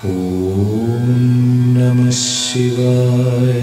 ॐ नमः शिवाय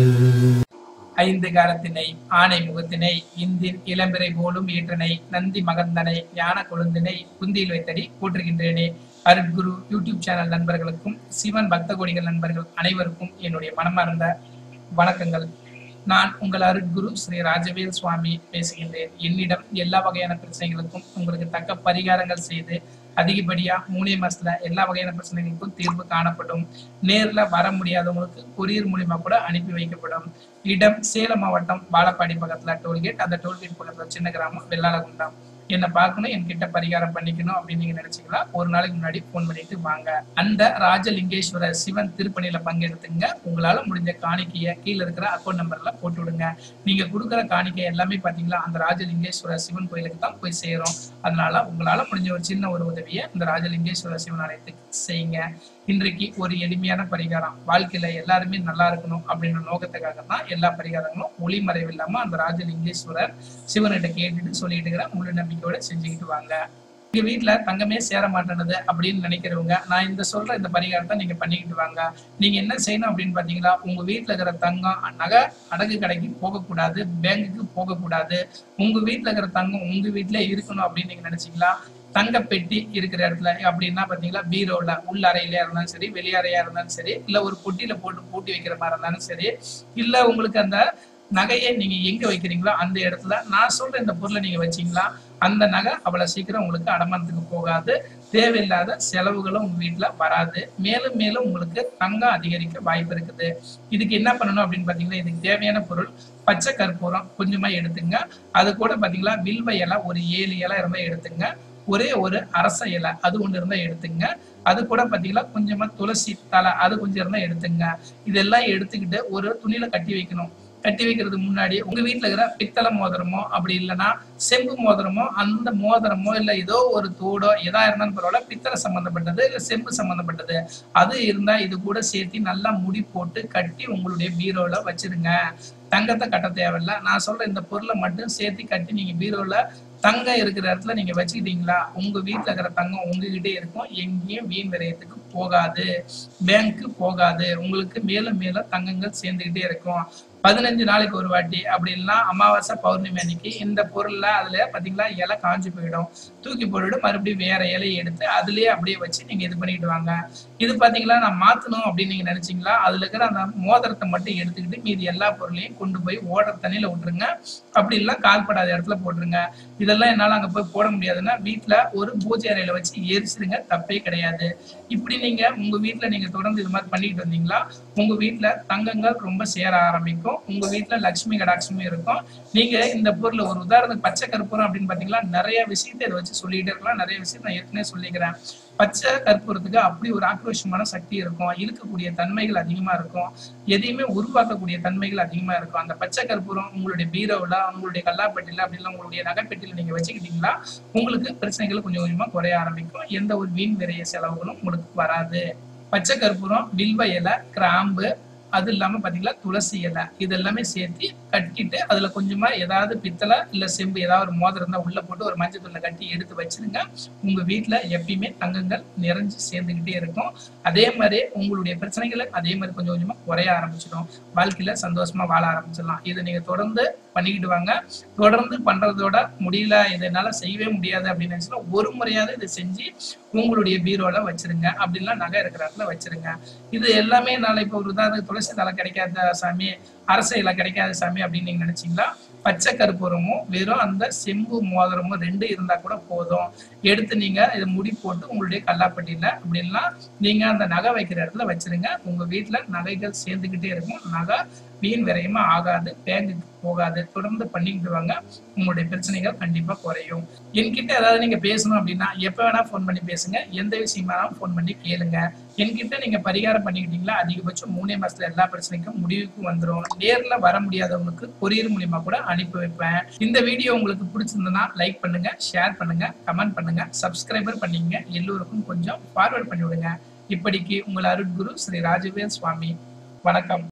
ஐந்து காரத்தினை ஆனை முகத்தினை இந்தின் இளம்பிறை போலும் ஈற்றனை நந்தி மகந்தனை ஞான கொழுந்தினை குந்தியில் வைத்தடி போற்றுகின்றேனே அருட்குரு யூடியூப் சேனல் நண்பர்களுக்கும் சிவன் பக்த கோடிகள் நண்பர்கள் அனைவருக்கும் என்னுடைய மனமார்ந்த வணக்கங்கள் நான் உங்கள் அருட்குரு ஸ்ரீ ராஜவேல் சுவாமி பேசுகின்றேன் என்னிடம் எல்லா வகையான பிரச்சனைகளுக்கும் உங்களுக்கு தக்க பரிகாரங்கள் செய்து அதிகப்படியா மூணே மாசத்துல எல்லா வகையான பிரச்சனைகளுக்கும் தீர்வு காணப்படும் நேர்ல வர முடியாதவங்களுக்கு கொரியர் மூலியமா கூட அனுப்பி வைக்கப்படும் இடம் சேலம் மாவட்டம் பாலப்பாடி பக்கத்துல டோல்கேட் அந்த டோல்கேட் பக்கத்துல சின்ன கிராமம் வெள்ளாளகுண்டம் என்ன பார்க்கணும் என்கிட்ட பரிகாரம் பண்ணிக்கணும் அப்படின்னு நீங்க நினைச்சீங்களா ஒரு நாளைக்கு முன்னாடி போன் பண்ணிட்டு வாங்க அந்த ராஜலிங்கேஸ்வரர் சிவன் திருப்பணியில பங்கெடுத்துங்க உங்களால முடிஞ்ச காணிக்கைய கீழே இருக்கிற அக்கௌண்ட் நம்பர்ல போட்டு விடுங்க நீங்க கொடுக்குற காணிக்கை எல்லாமே பாத்தீங்களா அந்த ராஜலிங்கேஸ்வரர் சிவன் கோயிலுக்கு தான் போய் சேரும் அதனால உங்களால முடிஞ்ச ஒரு சின்ன ஒரு உதவியை இந்த ராஜலிங்கேஸ்வரர் சிவன் ஆலயத்துக்கு செய்யுங்க இன்றைக்கு ஒரு எளிமையான பரிகாரம் வாழ்க்கையில எல்லாருமே நல்லா இருக்கணும் அப்படின்ற நோக்கத்துக்காக தான் எல்லா பரிகாரங்களும் ஒளிமறைவு இல்லாம அந்த ராஜலிங்கேஸ்வரர் சிவன்கிட்ட கேட்டுட்டு சொல்லிட்டு இருக்கிற முழு நம்பிக்கையோட செஞ்சுக்கிட்டு வாங்க எங்க வீட்டுல தங்கமே சேர மாட்டேனது அப்படின்னு நினைக்கிறவங்க நான் இந்த சொல்ற இந்த பரிகாரத்தை நீங்க பண்ணிக்கிட்டு வாங்க நீங்க என்ன செய்யணும் அப்படின்னு பாத்தீங்கன்னா உங்க வீட்டுல இருக்கிற தங்கம் நகை அடகு கடைக்கு போகக்கூடாது பேங்குக்கு போகக்கூடாது உங்க வீட்டுல இருக்கிற தங்கம் உங்க வீட்டுல இருக்கணும் அப்படின்னு நீங்க நினைச்சீங்களா தங்க பெட்டி இருக்கிற இடத்துல அப்படின்னா பாத்தீங்களா பீரோல உள்ள அறையில இருந்தாலும் சரி வெளியறையா இருந்தாலும் சரி இல்ல ஒரு பொட்டியில போட்டு பூட்டி வைக்கிற மாதிரி இருந்தாலும் சரி இல்ல உங்களுக்கு அந்த நகையை நீங்க எங்க வைக்கிறீங்களோ அந்த இடத்துல நான் சொல்ற இந்த பொருளை நீங்க வச்சீங்களா அந்த நகை அவ்வளவு சீக்கிரம் உங்களுக்கு அடமானத்துக்கு போகாது தேவையில்லாத செலவுகளும் உங்க வீட்டுல வராது மேலும் மேலும் உங்களுக்கு தங்கம் அதிகரிக்க வாய்ப்பு இருக்குது இதுக்கு என்ன பண்ணணும் அப்படின்னு பாத்தீங்கன்னா இதுக்கு தேவையான பொருள் பச்சை கற்பூரம் கொஞ்சமா எடுத்துங்க அது கூட பாத்தீங்களா வில்வ இலை ஒரு ஏழு இலை இருந்தா எடுத்துங்க ஒரே ஒரு அரச இலை அது ஒன்று இருந்தா எடுத்துங்க அது கூட பாத்தீங்கன்னா கொஞ்சமா துளசி தலை அது கொஞ்சம் இருந்தா எடுத்துங்க இதெல்லாம் எடுத்துக்கிட்டு ஒரு துணியில கட்டி வைக்கணும் கட்டி வைக்கிறதுக்கு முன்னாடி உங்க வீட்டுல இருக்கிற பித்தளை மோதிரமோ அப்படி இல்லைன்னா செம்பு மோதிரமோ அந்த மோதிரமோ இல்ல ஏதோ ஒரு தோடோ எதா இருந்தாலும் பரவாயில்ல பித்தளை சம்பந்தப்பட்டது இல்ல செம்பு சம்பந்தப்பட்டது அது இருந்தா இது கூட சேர்த்து நல்லா முடி போட்டு கட்டி உங்களுடைய பீரோல வச்சிருங்க தங்கத்தை கட்ட தேவையில்ல நான் சொல்ற இந்த பொருளை மட்டும் சேர்த்து கட்டி நீங்க பீரோல தங்கம் இருக்கிற இடத்துல நீங்க வச்சுக்கிட்டீங்களா உங்க வீட்டுல இருக்கிற தங்கம் உங்ககிட்டே இருக்கும் எங்கேயும் வீண் விரயத்துக்கு போகாது பேங்க்கு போகாது உங்களுக்கு மேலும் மேலும் தங்கங்கள் சேர்ந்துகிட்டே இருக்கும் பதினஞ்சு நாளைக்கு ஒரு வாட்டி அப்படி இல்லைன்னா அமாவாசை பௌர்ணமி அன்னைக்கு இந்த பொருள்ல அதுல பாத்தீங்களா இலை காஞ்சு போயிடும் தூக்கி போட்டுட்டு மறுபடியும் வேற இலையை எடுத்து அதுலயே அப்படியே வச்சு நீங்க இது பண்ணிட்டு வாங்க இது பாத்தீங்களா நான் மாத்தணும் அப்படின்னு நீங்க நினைச்சீங்களா அதுல இருக்கிற அந்த மோதிரத்தை மட்டும் எடுத்துக்கிட்டு மீதி எல்லா பொருளையும் கொண்டு போய் ஓடுற தண்ணியில விட்டுருங்க அப்படி இல்ல கால்படாத இடத்துல போட்டுருங்க இதெல்லாம் என்னால அங்க போய் போட முடியாதுன்னா வீட்டுல ஒரு பூஜை அறையில வச்சு எரிச்சிருங்க தப்பே கிடையாது இப்படி நீங்க உங்க வீட்டுல நீங்க தொடர்ந்து இது மாதிரி பண்ணிட்டு வந்தீங்களா உங்க வீட்டுல தங்கங்கள் ரொம்ப சேர ஆரம்பிக்கும் உங்க வீட்டுல லட்சுமி கடாட்சமும் இருக்கும் நீங்க இந்த பொருள் ஒரு உதாரணத்துக்கு பச்சை கற்பூரம் அப்படின்னு பாத்தீங்களா நிறைய விஷயத்தை இதை வச்சு சொல்லிட்டே இருக்கலாம் நிறைய விஷயம் நான் ஏற்கனவே சொல்லிக்கிறேன் பச்சை கற்பூரத்துக்கு அப்படி ஒரு ஆக்ரோஷமான சக்தி இருக்கும் இழுக்கக்கூடிய தன்மைகள் அதிகமா இருக்கும் எதையுமே உருவாக்கக்கூடிய தன்மைகள் அதிகமா இருக்கும் அந்த பச்சை கற்பூரம் உங்களுடைய பீரோவில் உங்களுடைய கல்லாப்பெட்டியில அப்படி இல்லை உங்களுடைய நகைப்பெட்டியில நீங்க வச்சுக்கிட்டீங்களா உங்களுக்கு பிரச்சனைகள் கொஞ்சம் கொஞ்சமா குறைய ஆரம்பிக்கும் எந்த ஒரு வீண் விரைய செலவுகளும் உங்களுக்கு வராது பச்சை கற்பூரம் வில்வ இலை கிராம்பு அது இல்லாம பாத்தீங்களா துளசி இலை இது எல்லாமே சேர்த்து கட்டிட்டு அதுல கொஞ்சமா ஏதாவது பித்தளை இல்ல செம்பு ஏதாவது ஒரு மோதிரம் இருந்தா உள்ள போட்டு ஒரு மஞ்சள் தூள்ல கட்டி எடுத்து வச்சிருங்க உங்க வீட்டுல எப்பயுமே தங்கங்கள் நிறைஞ்சு சேர்ந்துகிட்டே இருக்கும் அதே மாதிரி உங்களுடைய பிரச்சனைகளை அதே மாதிரி கொஞ்சம் கொஞ்சமா குறைய ஆரம்பிச்சிடும் வாழ்க்கையில சந்தோஷமா வாழ ஆரம்பிச்சிடலாம் இதை நீங்க தொடர்ந்து பண்ணிக்கிட்டு வாங்க தொடர்ந்து பண்றதோட முடியல இதை என்னால செய்யவே முடியாது அப்படின்னு நினைச்சுன்னா ஒரு முறையாவது இதை செஞ்சு உங்களுடைய பீரோல வச்சிருங்க அப்படின்லாம் நகை இருக்கிற இடத்துல வச்சிருங்க இது எல்லாமே என்னால இப்ப ஒரு உதாரணத்துக்கு துளசி தலை கிடைக்காத சாமி அரசையில கிடைக்காத சாமி அப்படின்னு நீங்க நினைச்சீங்களா பச்சை கற்பூரமும் வெறும் அந்த செம்பு மோதிரமும் ரெண்டு இருந்தா கூட போதும் எடுத்து நீங்க இதை முடி போட்டு உங்களுடைய கல்லாப்பட்டியில அப்படின்னா நீங்க அந்த நகை வைக்கிற இடத்துல வச்சிருங்க உங்க வீட்டுல நகைகள் சேர்ந்துகிட்டே இருக்கும் நகை வீண் விரயமா ஆகாது பேங்குக்கு போகாது தொடர்ந்து பண்ணிக்கிட்டு வாங்க உங்களுடைய பிரச்சனைகள் கண்டிப்பா குறையும் என்கிட்ட ஏதாவது நீங்க பேசணும் அப்படின்னா எப்ப வேணா ஃபோன் பண்ணி பேசுங்க எந்த விஷயமானாலும் ஃபோன் பண்ணி கேளுங்க என்கிட்ட நீங்க பரிகாரம் பண்ணிக்கிட்டீங்களா அதிகபட்சம் மூணே மாசத்துல எல்லா பிரச்சனைக்கும் முடிவுக்கு வந்துரும் நேர்ல வர முடியாதவங்களுக்கு கொரியர் மூலியமா கூட அனுப்பி வைப்பேன் இந்த வீடியோ உங்களுக்கு பிடிச்சிருந்ததுன்னா லைக் பண்ணுங்க ஷேர் பண்ணுங்க கமெண்ட் பண்ணுங்க சப்ஸ்கிரைபர் பண்ணீங்க எல்லோருக்கும் கொஞ்சம் ஃபார்வர்ட் பண்ணி விடுங்க இப்படிக்கு உங்கள் அருட்குரு ஸ்ரீ ராஜவேல் சுவாமி வணக்கம்